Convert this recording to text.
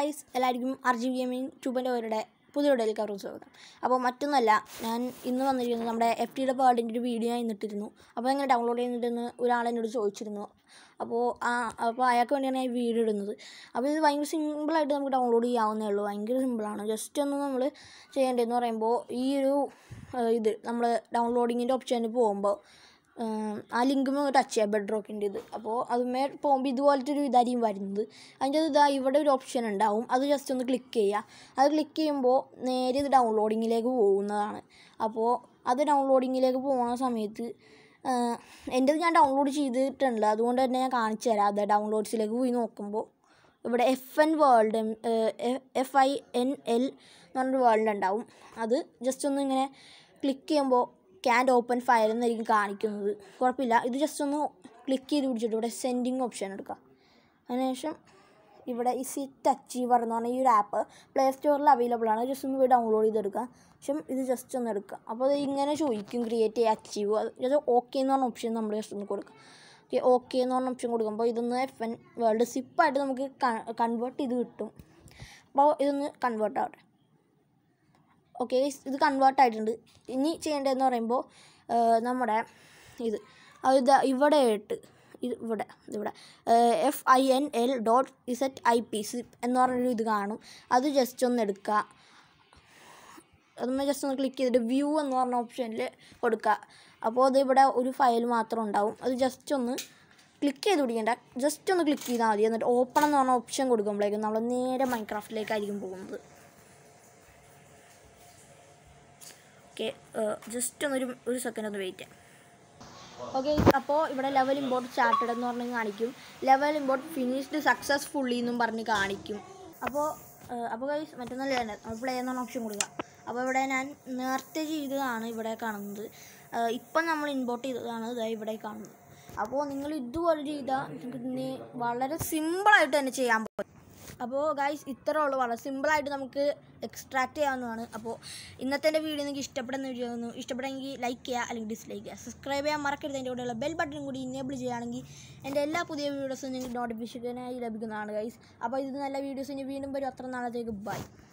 guys എല്ലാവർക്കും R G gaming ട്യൂബിൻ്റെ അവരുടെ പുതിയ വീഡിയോയിലേക്ക് അവർക്ക് സ്വാഗതം അപ്പോൾ മറ്റൊന്നല്ല ഞാൻ ഇന്ന് വന്നിരിക്കുന്നത് നമ്മുടെ എഫ് ടിയുടെ വേർഡിൻ്റെ ഒരു വീഡിയോ ഞാൻ ഇന്നിട്ടിരുന്നു അപ്പോൾ എങ്ങനെ ഡൗൺലോഡ് ചെയ്യുന്നിട്ടെന്ന് ഒരാൾ എന്നോട് ചോദിച്ചിരുന്നു അപ്പോൾ ആ അപ്പോൾ അയാൾക്ക് വേണ്ടിയാണ് ഞാൻ ഈ വീഡിയോ ഇടുന്നത് അപ്പോൾ ഇത് ഭയങ്കര സിമ്പിളായിട്ട് നമുക്ക് ഡൗൺലോഡ് ചെയ്യാവുന്നേ ഉള്ളൂ ഭയങ്കര സിമ്പിളാണ് ജസ്റ്റ് ഒന്ന് നമ്മൾ ചെയ്യേണ്ടതെന്ന് പറയുമ്പോൾ ഈ ഒരു ഏഹ്, ഇത് നമ്മൾ ഡൗൺലോഡിങ്ങിൻ്റെ ഓപ്ഷനിൽ പോകുമ്പോൾ ഏഹ് ആ ലിങ്കുമേ ടച്ച് ചെയ്യാം ബെഡ് റോക്കിൻ്റെ ഇത് അപ്പോൾ അതുമേ പോകുമ്പോൾ ഇതുപോലത്തെ ഒരു ഇതായിരിക്കും വരുന്നത് അതിൻ്റെ ഇതാ ഇവിടെ ഒരു ഓപ്ഷൻ ഉണ്ടാവും അത് ജസ്റ്റ് ഒന്ന് ക്ലിക്ക് ചെയ്യുക അത് ക്ലിക്ക് ചെയ്യുമ്പോൾ നേരെ ഇത് ഡൗൺലോഡിങ്ങിലേക്ക് പോകുന്നതാണ് അപ്പോൾ അത് ഡൗൺലോഡിങ്ങിലേക്ക് പോകുന്ന സമയത്ത് എൻ്റെത് ഞാൻ ഡൗൺലോഡ് ചെയ്തിട്ടുണ്ട് അതുകൊണ്ട് തന്നെ ഞാൻ കാണിച്ചു തരാം അത് ഡൗൺലോഡ്സിലേക്ക് പോയി നോക്കുമ്പോൾ ഇവിടെ F N world F I N L എന്ന് പറഞ്ഞൊരു വേൾഡ് ഉണ്ടാവും അത് ജസ്റ്റ് ഒന്ന് ഇങ്ങനെ ക്ലിക്ക് ചെയ്യുമ്പോൾ ക്യാൻഡ് ഓപ്പൺ ഫയൽ എന്നായിരിക്കും കാണിക്കുന്നത് കുഴപ്പമില്ല ഇത് ജസ്റ്റ് ഒന്ന് ക്ലിക്ക് ചെയ്ത് പിടിച്ചിട്ട് ഇവിടെ സെൻഡിങ് ഓപ്ഷൻ എടുക്കുക അതിനുശേഷം ഇവിടെ ഈ സിറ്റ് അച്ചീവർ എന്ന് പറഞ്ഞ ഈ ഒരു ആപ്പ് പ്ലേ സ്റ്റോറിൽ അവൈലബിൾ ആണ് ജസ്റ്റ് ഒന്ന് പോയി ഡൗൺലോഡ് ചെയ്തെടുക്കുക ശേഷം ഇത് ജസ്റ്റ് ഒന്ന് എടുക്കുക അപ്പോൾ അത് ഇങ്ങനെ ചോദിക്കും ക്രിയേറ്റ് ചെയ്യുക അച്ചീവ് അത് ജസ്റ്റ് ഓക്കെ എന്ന് പറഞ്ഞ ഓപ്ഷൻ നമ്മൾ ജസ്റ്റ് ഒന്ന് കൊടുക്കുക ഓക്കെ ഓക്കെ എന്ന് പറഞ്ഞ ഓപ്ഷൻ കൊടുക്കുമ്പോൾ ഇതൊന്ന് എഫ് എൻ വേൾഡ് സിപ്പായിട്ട് നമുക്ക് കൺവേർട്ട് ചെയ്ത് കിട്ടും അപ്പോൾ ഇതൊന്ന് കൺവേർട്ട് ആവട്ടെ ഓക്കെ ഇത് കൺവേർട്ട് ആയിട്ടുണ്ട് ഇനി ചെയ്യേണ്ടതെന്ന് പറയുമ്പോൾ നമ്മുടെ ഇത് അത് ഇതാ ഇവിടെ ഇട്ട് ഇത് ഇവിടെ ഇവിടെ F I N L dot ഇസെറ്റ് ഐ പി സിപ്പ് എന്ന് പറഞ്ഞൊരു ഇത് കാണും അത് ജസ്റ്റ് ഒന്ന് എടുക്കുക അതൊന്ന് ജസ്റ്റ് ഒന്ന് ക്ലിക്ക് ചെയ്തിട്ട് വ്യൂ എന്ന് പറഞ്ഞ ഓപ്ഷനിൽ കൊടുക്കുക അപ്പോൾ അത് ഇവിടെ ഒരു ഫയൽ മാത്രം ഉണ്ടാവും അത് ജസ്റ്റ് ഒന്ന് ക്ലിക്ക് ചെയ്ത് പിടിക്കേണ്ട ജസ്റ്റ് ഒന്ന് ക്ലിക്ക് ചെയ്താൽ മതി എന്നിട്ട് ഓപ്പൺ എന്ന് പറഞ്ഞ ഓപ്ഷൻ കൊടുക്കുമ്പോഴേക്കും നമ്മൾ നേരെ മൈൻക്രാഫ്റ്റിലേക്കായിരിക്കും പോകുന്നത് ഓക്കെ ജസ്റ്റ് ഒന്നൊരു ഒരു സെക്കൻഡ് ഒന്ന് വെയിറ്റ് ചെയ്യാം ഓക്കെ അപ്പോൾ ഇവിടെ ലെവൽ ഇമ്പോർട്ട് ചാർട്ടഡ് എന്ന് പറഞ്ഞ് കാണിക്കും ലെവൽ ഇമ്പോർട്ട് ഫിനിഷ്ഡ് സക്സസ്ഫുള്ളി എന്നും പറഞ്ഞ് കാണിക്കും അപ്പോൾ അപ്പോൾ ഗൈസ് മറ്റൊന്നല്ല നമ്മൾ പ്ലേ എന്ന് പറഞ്ഞ ഓപ്ഷൻ കൊടുക്കുക അപ്പോൾ ഇവിടെ ഞാൻ നേരത്തെ ചെയ്തതാണ് ഇവിടെ കാണുന്നത് ഏഹ് ഇപ്പം നമ്മൾ ഇമ്പോർട്ട് ചെയ്തതാണ് ഇതാ ഇവിടെ കാണുന്നത് അപ്പോൾ നിങ്ങൾ ഇതുപോലെ ചെയ്താൽ നിങ്ങൾക്ക് ഇനി വളരെ സിമ്പിളായിട്ട് തന്നെ ചെയ്യാൻ പറ്റും അപ്പോൾ ഗൈസ് ഇത്രേ ഉള്ളൂ വളരെ സിമ്പിളായിട്ട് നമുക്ക് എക്സ്ട്രാക്ട് ചെയ്യാവുന്നതാണ് അപ്പോൾ ഇന്നത്തെ എൻ്റെ വീഡിയോ നിങ്ങൾക്ക് ഇഷ്ടപ്പെടുന്ന വീഡിയോ ഒന്നും ഇഷ്ടപ്പെടുമെങ്കിൽ ലൈക്ക് ചെയ്യുക അല്ലെങ്കിൽ ഡിസ്ലൈക്ക് ചെയ്യുക സബ്സ്ക്രൈബ് ചെയ്യാൻ മറക്കരുത് എൻ്റെ കൂടെയുള്ള ബെൽ ബട്ടൺ കൂടി ഇനേബിൾ ചെയ്യുകയാണെങ്കിൽ എൻ്റെ എല്ലാ പുതിയ വീഡിയോസും നിങ്ങൾക്ക് നോട്ടിഫിക്കേഷനായി ലഭിക്കുന്നതാണ് ഗൈസ് അപ്പോൾ ഇത് നല്ല വീഡിയോസ് ഇനി വീണ്ടും വരും അത്ര നാളത്തേക്ക് ബൈ